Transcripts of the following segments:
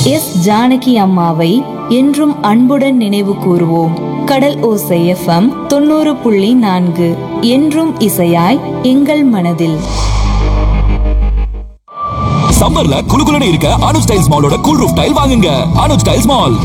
S Janaki அம்மாவை என்றும் அன்புடன் நினைவு கூறுவோம் கடல் ஓசை எஃப்எம் தொண்ணூறு புள்ளி நான்கு என்றும் இசையாய் எங்கள் மனதில் சம்மர்ல குளுகுலுன்னு இருக்க அனுஜ் டைல்ஸ் மாலோட கூல் ரூஃப் டைல் வாங்குங்க Anuj tiles mall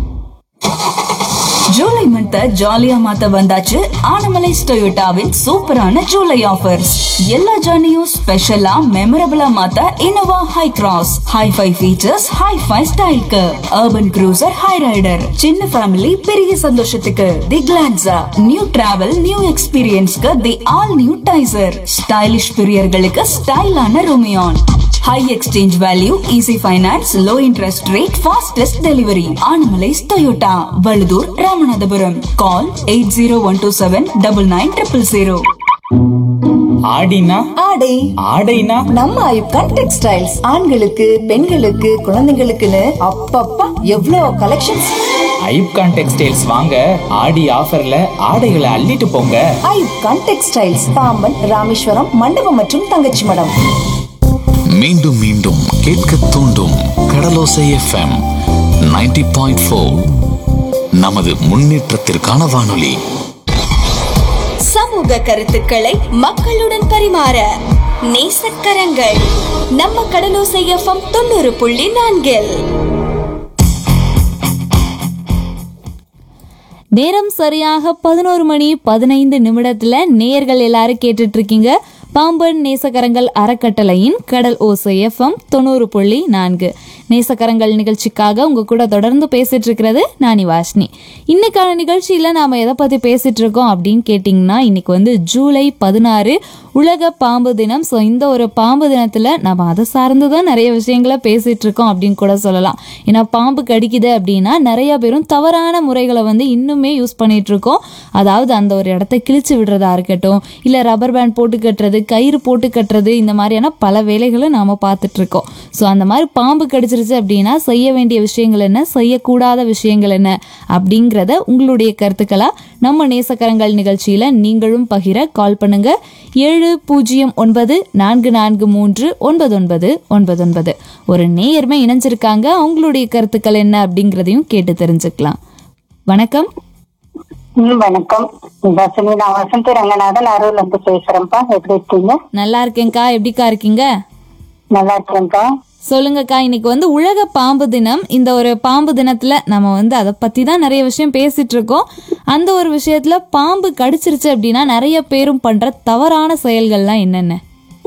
July month ஜாலியா மாத்த வந்தாச்சு ஆனமலைஸ் டொயோட்டாவின் சூப்பரான ஜூலை ஆஃபர்ஸ் எல்லா ஜர்னியும் ஸ்பெஷலா மெமரபிளா மாத்த Innova Hycross hi fi features hi fi ஸ்டைலுக்கு அர்பன் க்ரூசர் ஹை ரைடர் சின்ன ஃபேமிலி பெரிய சந்தோஷத்துக்கு the Glanza new travel new எக்ஸ்பீரியன்ஸ்க்கு the all new Taisor stylish பிரியர்களுக்கு ஸ்டைலான Rumion high exchange value easy finance low interest rate fastest delivery Anaimalais Toyota Vazhuthur Ramanathapuram call eight zero one two seven double nine triple zero ஆடினா ஆடை ஆடைனா நம்ம ஐப்கான் textiles ஆண்களுக்கு பெண்களுக்கு குழந்தைங்களுக்குன்னு அப்பப்பா எவ்வளோ கலெக்ஷன்ஸ் ஐப்கான் டெக்ஸ்டைல்ஸ் வாங்க ஆடி ஆஃபர்ல ஆடைகளை அள்ளிட்டு போங்க ஐப்கான் டெக்ஸ்டைல்ஸ் பாம்பன் ராமேஸ்வரம் மண்டபம் மற்றும் தங்கச்சி மடம் மீண்டும் மீண்டும் கேட்க தூண்டும் கடலோசை எஃப்எம் 90.4 பாயிண்ட் நமது முன்னேற்றத்திற்கான வானொலி சமூக கருத்துக்களை மக்களுடன் பரிமாற நேசக்கரங்கள் நம்ம கடலோசை எஃப்எம் தொண்ணூறு புள்ளி நான்கில் நேரம் சரியாக பதினோரு மணி பதினைந்து நிமிடத்துல நேயர்கள் எல்லாரும் கேட்டுட்டு இருக்கீங்க பாம்பன் நேசக்கரங்கள் அறக்கட்டளையின் கடல் ஓசை எஃப்எம் தொண்ணூறு புள்ளி நான்கு நேசக்கரங்கள் நிகழ்ச்சிக்காக உங்க கூட தொடர்ந்து பேசிட்டு இருக்கிறது நானி வாஷ்னி இன்னைக்கான நிகழ்ச்சியில நாம எதை பத்தி பேசிட்டு இருக்கோம் அப்படின்னு கேட்டிங்கன்னா இன்னைக்கு வந்து ஜூலை பதினாறு உலக பாம்பு தினம் ஸோ இந்த ஒரு பாம்பு தினத்துல நம்ம அதை சார்ந்து தான் நிறைய விஷயங்களை பேசிட்டு இருக்கோம் அப்படின்னு கூட சொல்லலாம் ஏன்னா பாம்பு கடிக்குது அப்படின்னா நிறைய பேரும் தவறான முறைகளை வந்து இன்னுமே யூஸ் பண்ணிட்டு இருக்கோம் அதாவது அந்த ஒரு இடத்த கிழிச்சு விடுறதா இருக்கட்டும் இல்லை ரப்பர் பேண்ட் போட்டு கட்டுறது கயிறு போட்டு கட்டுறது இந்த மாதிரியான பல வேலைகளை நாம பார்த்துட்டு இருக்கோம் ஸோ அந்த மாதிரி பாம்பு கடிச்சிருச்சு அப்படின்னா செய்ய வேண்டிய விஷயங்கள் என்ன செய்யக்கூடாத விஷயங்கள் என்ன அப்படிங்கிறத உங்களுடைய கருத்துக்களா நம்ம நேசக்கரங்கள் நிகழ்ச்சியில நீங்களும் பகிர கால் பண்ணுங்க ஏழு பூஜ்ஜியம் ஒன்பது நான்கு நான்கு மூன்று ஒன்பது ஒன்பது ஒன்பது ஒன்பது ஒரு நேயர்மை இணைஞ்சிருக்காங்க அவங்களுடைய கருத்துக்கள் என்ன அப்படிங்கிறதையும் கேட்டு தெரிஞ்சுக்கலாம் வணக்கம் ம், வணக்கம் தர்ஷினி நான் வசந்தி ரங்கநாதன் அருள்ல இருந்து பேசுறேன்ப்பா எப்படி இருக்கீங்க நல்லா இருக்கேன்க்கா எப்படிக்கா இருக்கீங்க நல்லா இருக்கேன்ப்பா சொல்லுங்கக்கா இன்னைக்கு வந்து உலக பாம்பு தினம் இந்த ஒரு பாம்பு தினத்துல நம்ம வந்து அதை பத்தி தான் நிறைய விஷயம் பேசிட்டு இருக்கோம் அந்த ஒரு விஷயத்துல பாம்பு கடிச்சிருச்சு அப்படின்னா நிறைய பேரும் பண்ற தவறான செயல்கள்லாம் என்னென்ன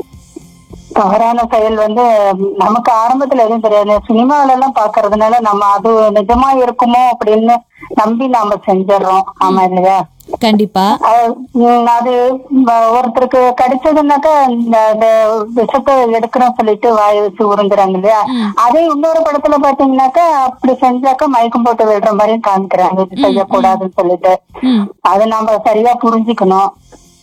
தவறான செயல் வந்து நமக்கு ஆரம்பத்துல எதுவும் தெரியாது சினிமாவில எல்லாம் பாக்குறதுனால நம்ம அது நிஜமா இருக்குமோ அப்படின்னு நம்பி நாம செஞ்சிடறோம் ஆமா இல்லையா கண்டிப்பா அது, ம், அது வ- ஒருத்தருக்கு கடிச்சதுன்னாக்கா இந்த அந்த விஷத்தை எடுக்கிறோம் சொல்லிட்டு வாயை வச்சு உறிஞ்சுறாங்க இல்லையா அதே இன்னொரு படத்துல பாத்தீங்கன்னாக்கா அப்படி செஞ்சாக்கா மயக்கம் போட்டு விடுற மாதிரியும் காமிக்கிறாங்க இது செய்யக்கூடாதுன்னு சொல்லிட்டு ம் அதை நாம சரியா புரிஞ்சுக்கணும்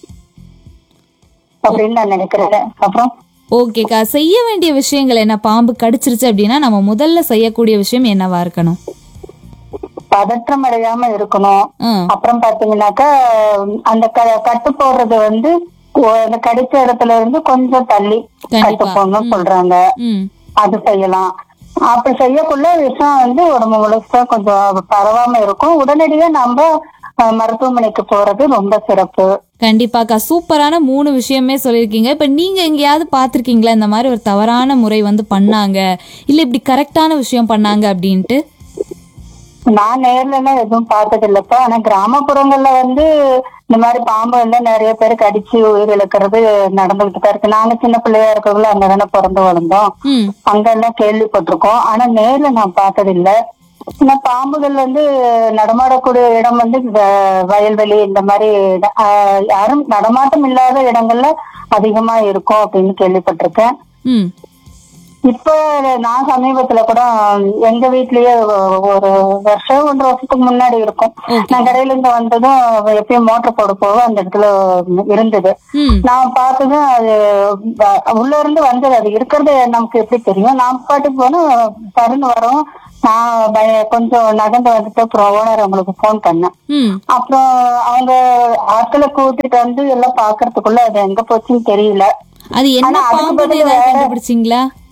அப்படின்னு நான் நினைக்கிறேன் அப்புறம் ஓகேக்கா செய்ய வேண்டிய விஷயங்கள் என்ன பாம்பு கடிச்சிருச்சு அப்படின்னா நம்ம முதல்ல செய்யக்கூடிய விஷயம் என்னவா இருக்கணும் பதற்றம் அடையாம இருக்கணும் ம் அப்புறம் பாத்தீங்கன்னாக்கா அந்த க- கட்டு போடுறது வந்து ஒ- அந்த கடிச்ச இடத்துல இருந்து கொஞ்சம் தள்ளி கட்டு கண்டிப்பா. போடணும் சொல்றாங்க ம் அது செய்யலாம் அப்படி செய்யக்குள்ள விஷம் வந்து உடம்பு முழுசா கொஞ்சம் பரவாம இருக்கும் உடனடியா நம்ம அஹ், மருத்துவமனைக்கு போறது ரொம்ப சிறப்பு கண்டிப்பாக்கா சூப்பரான மூணு விஷயமே சொல்லியிருக்கீங்க இப்போ நீங்க எங்கேயாவது பார்த்துருக்கீங்களா இந்த மாதிரி ஒரு தவறான முறை வந்து பண்ணாங்க இல்லை இப்படி கரெக்டான விஷயம் பண்ணாங்க அப்படின்ட்டு நான் நேர்ல எல்லாம் எதுவும் பார்த்தது இல்லப்பா ஆனா கிராமப்புறங்கள்ல வந்து இந்த மாதிரி பாம்பு எல்லாம் நிறைய பேர் கடிச்சு உயிர் இழக்கிறது நடந்துகிட்டு தான் இருக்கு நாங்க சின்ன பிள்ளையா இருக்கக்குள்ள அங்கதானே பிறந்து வளர்ந்தோம் ம் அங்கெல்லாம் கேள்விப்பட்டிருக்கோம் ஆனா நேர்ல நான் பார்த்தது இல்ல ஆனா பாம்புகள் வந்து நடமாடக்கூடிய இடம் வந்து வ- வயல்வெளி இந்த மாதிரி இட- ஆஹ் யாரும் நடமாட்டம் இல்லாத இடங்கள்ல அதிகமா இருக்கும் அப்படின்னு கேள்விப்பட்டிருக்கேன் ம் இப்போ நான் சமீபத்துல கூட எங்க வீட்லயே ஒ- ஒரு வருஷம் ஒன்றரை வருஷத்துக்கு முன்னாடி இருக்கும் நான் கடையில இருந்து வந்ததும் எப்பயும் மோட்டர் போட போக அந்த இடத்துல இருந்தது ம் நான் பார்த்ததும் அது வ- உள்ள இருந்து வந்தது அது இருக்கிறது நமக்கு எப்படி தெரியும் நான் பாட்டுக்கு போனா பறந்து வரோம் நான் பய- கொஞ்சம் நகர்ந்து வந்துட்டு அப்புறம் ஓனர் அவங்களுக்கு ஃபோன் பண்ணேன் ம் அப்புறம் அவங்க ஆட்களை கூட்டிட்டு வந்து எல்லாம் பாக்குறதுக்குள்ள அது எங்க போச்சுன்னு தெரியல அது என்ன ஆனா அதுக்கு பாம்புன்னு பதிலா ஏதாவது வேற- கண்டுபிடிச்சிங்களா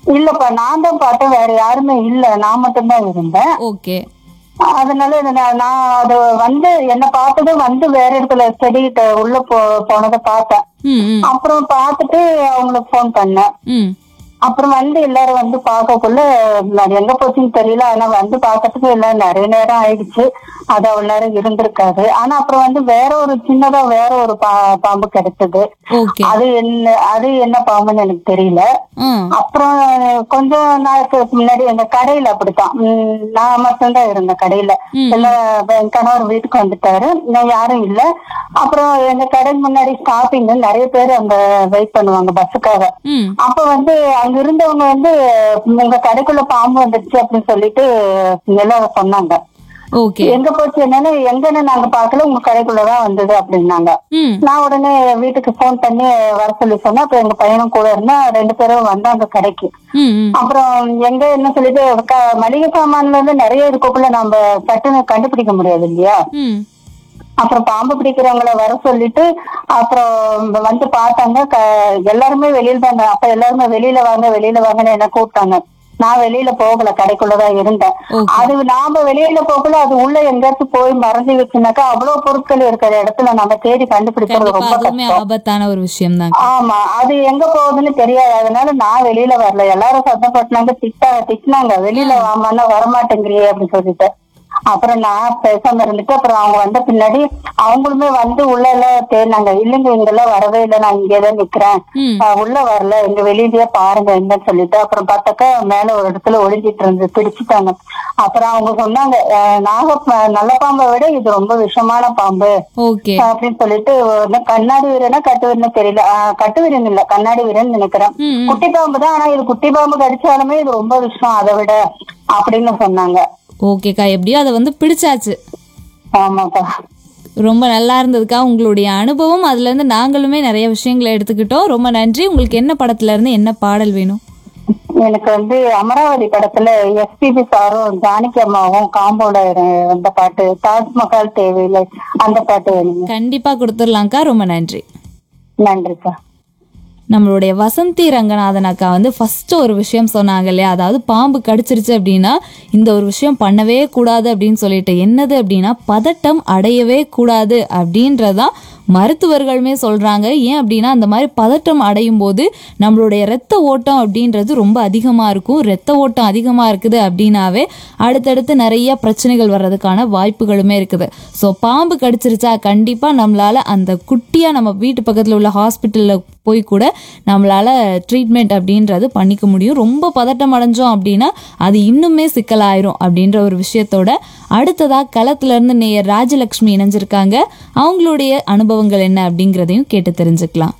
இல்லப்பா நான் தான் பார்த்தேன் வேற யாருமே இல்ல நான் மட்டும்தான் இருந்தேன் ஓகே அதனால இது நான் நான் அது வந்து என்ன பார்த்தது வந்து வேற இடத்துல செடி உள்ள போ போனதை பார்த்தேன் ம் ம் அப்புறம் பார்த்துட்டு அவங்களுக்கு ஃபோன் பண்ணேன் ம் அப்புறம் வந்து எல்லாரும் வந்து பார்க்கக்குள்ள அது எங்க போச்சுன்னு தெரியல ஆனா வந்து பார்க்கறதுக்கு எல்லாம் நிறைய நேரம் ஆயிடுச்சு அது அவ்வளவு நேரம் இருந்திருக்காது ஆனா அப்புறம் வந்து வேற ஒரு சின்னதா வேற ஒரு பா பாம்பு கிடைச்சது ஓகே அது என்ன அது என்ன பாம்புன்னு எனக்கு தெரியல ஆ அப்புறம் கொஞ்சம் நாளுக்கு முன்னாடி எங்க கடையில அப்படித்தான் உம் நான் மட்டும்தான் இருந்தேன் கடையில எல்லாம் என் கணவர் வீட்டுக்கு வந்துட்டாரு நான் யாரும் இல்ல அப்புறம் எங்க கடை முன்னாடி ஸ்டாப்பிங் நிறைய பேர் அங்க வெயிட் பண்ணுவாங்க பஸ்ஸுக்காக ம் அப்ப வந்து அங்க இருந்தவங்க வந்து உங்க கடைக்குள்ள பாம்பு வந்துருச்சு அப்படின்னு சொல்லிட்டு எல்லாம் சொன்னாங்க ஓகே எங்க போச்சு என்னன்னு எங்கன்னு நாங்க பாக்கல உங்க கடைக்குள்ளதான் வந்தது அப்படின்னாங்க ம் நான் உடனே வீட்டுக்கு ஃபோன் பண்ணி வர சொல்லி சொன்னேன் அப்ப எங்க பையனும் கூட இருந்தா ரெண்டு பேரும் வந்தாங்க கடைக்கு ம் ம் அப்புறம் எங்க என்ன சொல்லிட்டு க- மளிகை சாமான்ல இருந்து நிறைய இருக்கக்குள்ள நம்ம சட்டுன்னு கண்டுபிடிக்க முடியாது இல்லையா ம் அப்புறம் பாம்பு பிடிக்கிறவங்கள வர சொல்லிட்டு அப்புறம் வந்து பார்த்தாங்க க- எல்லாருமே வெளியில தான் இருந்தாங்க. அப்ப எல்லாருமே வெளியில வாங்க வெளியில வாங்கன்னு என்ன கூப்பிட்டாங்க நான் வெளியில போகல கடைக்குள்ளதான் இருந்தேன் Okay. அது நாம வெளியில போகல அது உள்ள எங்கேயாச்சும் போய் மறைஞ்சு வச்சுனாக்கா அவ்வளவு பொருட்கள் இருக்கிற இடத்துல நம்ம தேடி கண்டுபிடிக்கிறது கண்டிப்பா ரொம்ப அதுவுமே கஷ்டம் ஆபத்தான ஒரு விஷயம் தான் ஆமா அது எங்க போகுதுன்னு தெரியாது அதனால நான் வெளியில வரல எல்லாரும் சத்தம் போட்டுனாங்க திட்டா திட்டினாங்க வெளியில வாமான்னா வரமாட்டேங்கிறியே அப்படின்னு சொல்லிட்டு அப்புறம் நான் பேசாம இருந்துட்டு அப்புறம் அவங்க வந்த பின்னாடி அவங்களுமே வந்து உள்ள எல்லாம் தேடினாங்க இல்லைங்க இங்கெல்லாம் வரவே இல்லை நான் இங்கேதான் நிக்கிறேன் ம். ஆஹ் உள்ள வரல எங்க வெளியிலயே பாருங்க எங்கன்னு சொல்லிட்டு அப்புறம் பார்த்தாக்கா மேல ஒரு இடத்துல ஒளிஞ்சிட்டு இருந்து பிடிச்சிட்டாங்க அப்புறம் அவங்க சொன்னாங்க ஆஹ் நாக நல்ல பாம்பை விட இது ரொம்ப விஷமான பாம்பு ஓகே அப்படின்னு சொல்லிட்டு ஒண்ணு கண்ணாடி வீரனா கட்டு வீரனா தெரியல ஆஹ் கட்டு வீரன் இல்ல கண்ணாடி வீரன் நினைக்கிறேன் ம், ம். குட்டி பாம்பு தான் ஆனா இது குட்டி பாம்பு கடிச்சாலுமே இது ரொம்ப விஷயம் அதை விட அப்படின்னு சொன்னாங்க ஓகேக்கா எப்படியோ அதை வந்து பிடிச்சாச்சு ஆமாப்பா ரொம்ப நல்லா இருந்ததுக்கா உங்களுடைய அனுபவம் அதுல இருந்து நாங்களுமே நிறைய விஷயங்களை எடுத்துக்கிட்டோம் ரொம்ப நன்றி உங்களுக்கு என்ன படத்துல இருந்து என்ன பாடல் வேணும் எனக்கு வந்து அமராவதி படத்துல எஸ்பிபி சாரும் ஜானகி அம்மாவும் காம்போல வந்த பாட்டு தாஜ்மஹால் தேவையில்லை அந்த பாட்டு வேணுங்க கண்டிப்பா கொடுத்துடலாம்க்கா ரொம்ப நன்றி நன்றிப்பா நம்மளுடைய வசந்தி ரங்கநாதன் அக்கா வந்து ஃபர்ஸ்ட் ஒரு விஷயம் சொன்னாங்க இல்லையா அதாவது பாம்பு கடிச்சிருச்சு அப்படின்னா இந்த ஒரு விஷயம் பண்ணவே கூடாது அப்படின்னு சொல்லிட்டு என்னது அப்படின்னா பதட்டம் அடையவே கூடாது அப்படின்றதான் மருத்துவர்களுமே சொல்றாங்க ஏன் அப்படின்னா அந்த மாதிரி பதட்டம் அடையும் போது நம்மளுடைய ரத்த ஓட்டம் அப்படின்றது ரொம்ப அதிகமா இருக்கும் ரத்த ஓட்டம் அதிகமா இருக்குது அப்படின்னாவே அடுத்தடுத்து நிறைய பிரச்சனைகள் வர்றதுக்கான வாய்ப்புகளுமே இருக்குது ஸோ பாம்பு கடிச்சிருச்சா கண்டிப்பா நம்மளால அந்த குட்டியா நம்ம வீட்டு பக்கத்துல உள்ள ஹாஸ்பிட்டல்ல போய் கூட நம்மளால ட்ரீட்மெண்ட் அப்படின்றது பண்ணிக்க முடியும் ரொம்ப பதட்டம் அடைஞ்சோம் அப்படின்னா அது இன்னுமே சிக்கலாயிரும் அப்படின்ற ஒரு விஷயத்தோட அடுத்ததா களத்துல இருந்து நேயர் ராஜலட்சுமி இணைஞ்சிருக்காங்க அவங்களுடைய அனுபவங்கள் என்ன அப்படிங்கிறதையும் கேட்டு தெரிஞ்சுக்கலாம்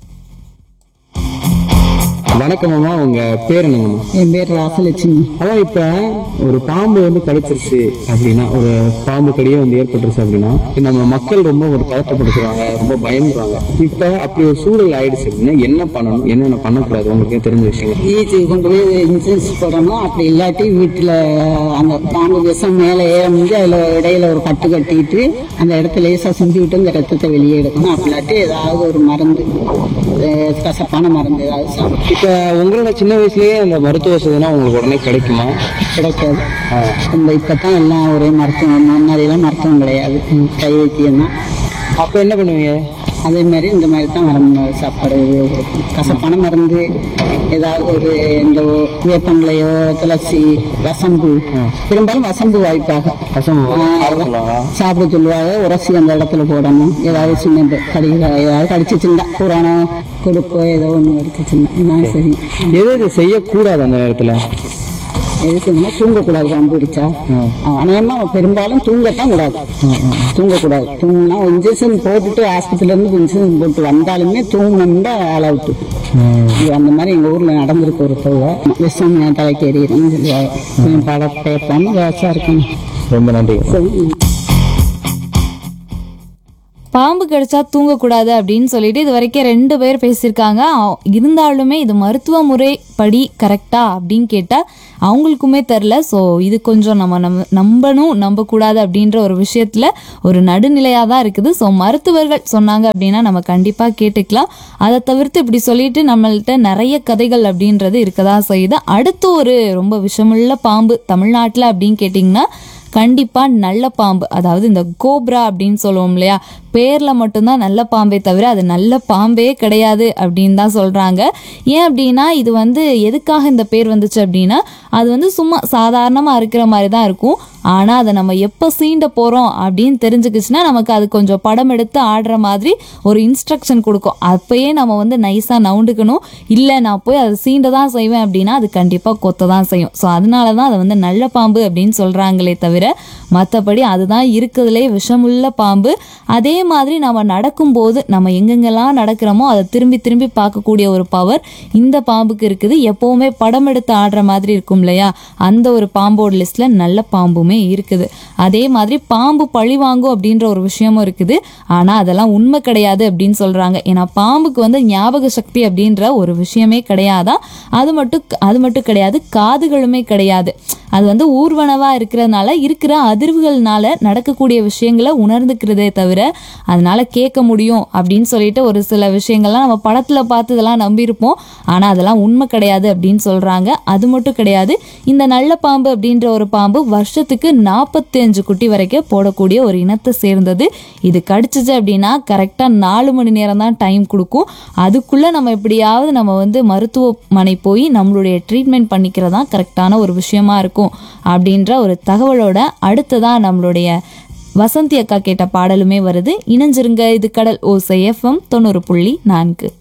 வணக்கம் அம்மா உங்க பேர் என்னங்கம்மா என் பேர் ராசலட்சுமி அதான் இப்ப ஒரு பாம்பு வந்து கடிச்சிருச்சு அப்படின்னா ஒரு பாம்பு கடியே வந்து ஏற்பட்டுருச்சு அப்படின்னா நம்ம மக்கள் ரொம்ப ஒரு பதட்டப்படுத்துறாங்க ரொம்ப பயந்துறாங்க இப்ப அப்படி ஒரு சூழல் ஆயிடுச்சு அப்படின்னா என்ன பண்ணணும் என்னென்ன பண்ணக்கூடாது உங்களுக்கு தெரிஞ்ச விஷயம் ஈச்சி கொண்டு போய் இன்சூரன்ஸ் போடணும் அப்படி இல்லாட்டி வீட்டில் அந்த பாம்பு விஷம் மேலே ஏற முடிஞ்சு அதில் இடையில ஒரு கட்டு கட்டிட்டு அந்த இடத்துல லேசாக சிந்தி விட்டு அந்த ரத்தத்தை வெளியே எடுக்கணும் அப்படி இல்லாட்டி ஏதாவது ஒரு மருந்து அஹ் கசப்பான மருந்து ஏதாவது சாப்பிட்டு இப்ப உங்களோட சின்ன வயசுலயே அந்த மருத்துவ வசதினா உங்களுக்கு உடனே கிடைக்குமா கிடைக்காது இந்த இப்போ தான் எல்லாம் ஒரே மருத்துவம் முன்னாடியெல்லாம் மருத்துவம் கிடையாது கை வைத்தியம் தான் அப்ப என்ன பண்ணுவீங்க அதே மாதிரி இந்த மாதிரி தான் மருந்து சாப்பாடு கொடுக்கும். கசப்பான மருந்து ஏதாவது ஒரு இந்த வேப்பங்களையோ துளசி வசம்பு பெரும்பாலும் வசம்பு வாய்ப்பாக வசம்பு, ஆ, சாப்பிடலாமா? சாப்பிட சொல்லுவாங்க உரசி அந்த இடத்துல போடணும் ஏதாவது சின்ன கடிகள் ஏதாவது கடிச்சிச்சுன்னா புராணோ கொடுப்போ ஏதோ ஒன்று கடிச்சிச்சுன்னா சரி எது எது செய்யக்கூடாது அந்த நேரத்துல எதுக்குன்னா தூங்கக்கூடாது பாம்பு பிடிச்சா அநேகமா பெரும்பாலும் தூங்கத்தான் கூடாது தூங்கக்கூடாது தூங்கினா இன்ஜெக்ஷன் போட்டுட்டு ஆஸ்பத்திரில இருந்து இன்ஜெக்ஷன் போட்டு வந்தாலுமே தூங்கணும்னா ஆள் அவுட்டு இது அந்த மாதிரி எங்க ஊர்ல நடந்திருக்கு ஒரு தொகை விஷம் என் தலைக்கு எறியணும்னு சொல்லுவாங்க பட பேப்பாம வேசா இருக்கணும் ரொம்ப நன்றி சரி பாம்பு கடிச்சா தூங்கக்கூடாது அப்படின்னு சொல்லிட்டு இது வரைக்கும் ரெண்டு பேர் பேசியிருக்காங்க அ- இருந்தாலுமே இது மருத்துவ முறைப்படி கரெக்டா அப்படின்னு கேட்டால் அவங்களுக்குமே தெரில ஸோ இது கொஞ்சம் நம்ம நம்ம நம்பணும் நம்பக்கூடாது அப்படின்ற ஒரு விஷயத்தில் ஒரு நடுநிலையாக தான் இருக்குது ஸோ மருத்துவர்கள் சொன்னாங்க அப்படின்னா நம்ம கண்டிப்பாக கேட்டுக்கலாம் அதை தவிர்த்து இப்படி சொல்லிட்டு நம்மள்ட்ட நிறைய கதைகள் அப்படின்றது இருக்கதா செய்யுது அடுத்து ஒரு ரொம்ப விஷமுள்ள பாம்பு தமிழ்நாட்டில் அப்படின்னு கேட்டிங்கன்னா கண்டிப்பா நல்ல பாம்பு அதாவது இந்த கோப்ரா அப்படின்னு சொல்லுவோம் இல்லையா பேர்ல மட்டும்தான் நல்ல பாம்பே தவிர அது நல்ல பாம்பே கிடையாது அப்படின்னு தான் சொல்றாங்க ஏன் அப்படின்னா இது வந்து எதுக்காக இந்த பேர் வந்துச்சு அப்படின்னா அது வந்து சும்மா சாதாரணமா இருக்கிற மாதிரி தான் இருக்கும் ஆனா அதை நம்ம எப்போ சீண்ட போறோம் அப்படின்னு தெரிஞ்சுக்கிச்சுன்னா நமக்கு அது கொஞ்சம் படம் எடுத்து ஆடுற மாதிரி ஒரு இன்ஸ்ட்ரக்ஷன் கொடுக்கும் அப்பயே நம்ம வந்து நைஸா நவுண்டுக்கணும் இல்லை நான் போய் அதை சீண்ட தான் செய்வேன் அப்படின்னா அது கண்டிப்பா கொத்த தான் செய்யும் ஸோ அதனால தான் அதை வந்து நல்ல பாம்பு அப்படின்னு சொல்றாங்களே தவிர மற்றபடி அதுதான் இருக்கிறதுலே விஷமுள்ள பாம்பு அதே மாதிரி நம்ம நடக்கும்போது நம்ம எங்கெங்கெல்லாம் நடக்கிறோமோ அதை திரும்பி திரும்பி பார்க்கக்கூடிய ஒரு பவர் இந்த பாம்புக்கு இருக்குது எப்போவுமே படம் எடுத்து ஆடுற மாதிரி இருக்கும் இல்லையா அந்த ஒரு பாம்போட லிஸ்ட்ல நல்ல பாம்புமே இருக்குது அதே மாதிரி பாம்பு பழி வாங்கும் அப்படின்ற ஒரு விஷயமும் இருக்குது ஆனா அதெல்லாம் உண்மை கிடையாது அப்படின்னு சொல்றாங்க ஏன்னா பாம்புக்கு வந்து ஞாபக சக்தி அப்படின்ற ஒரு விஷயமே கிடையாதான் அது மட்டும் அது மட்டும் கிடையாது காதுகளுமே கிடையாது அது வந்து ஊர்வனவா இருக்கிறதுனால இருக்கிற அதிர்வுகள்னால நடக்கக்கூடிய விஷயங்களை உணர்ந்துக்கிறதே தவிர அதனால கேட்க முடியும் அப்படின்னு சொல்லிட்டு ஒரு சில விஷயங்கள்லாம் நம்ம படத்துல பார்த்து இதெல்லாம் நம்பியிருப்போம் ஆனா அதெல்லாம் உண்மை கிடையாது அப்படின்னு சொல்றாங்க அது மட்டும் கிடையாது இந்த நல்ல பாம்பு அப்படின்ற ஒரு பாம்பு வருஷத்துக்கு நாற்பத்தஞ்சு குட்டி வரைக்கும் போடக்கூடிய ஒரு இனத்தை சேர்ந்தது இது கடிச்சிச்சு அப்படின்னா கரெக்டாக நாலு மணி நேரம் தான் டைம் கொடுக்கும் அதுக்குள்ள நம்ம எப்படியாவது நம்ம வந்து மருத்துவமனை போய் நம்மளுடைய ட்ரீட்மெண்ட் பண்ணிக்கிறதா கரெக்டான ஒரு விஷயமா இருக்கும் அப்படின்ற ஒரு தகவலோட அடுத்ததா நம்மளுடைய வசந்தி அக்கா கேட்ட பாடலுமே வருது இணைஞ்சிருங்க இது கடல் ஓசை எஃப்எம் தொண்ணூறு புள்ளி நான்கு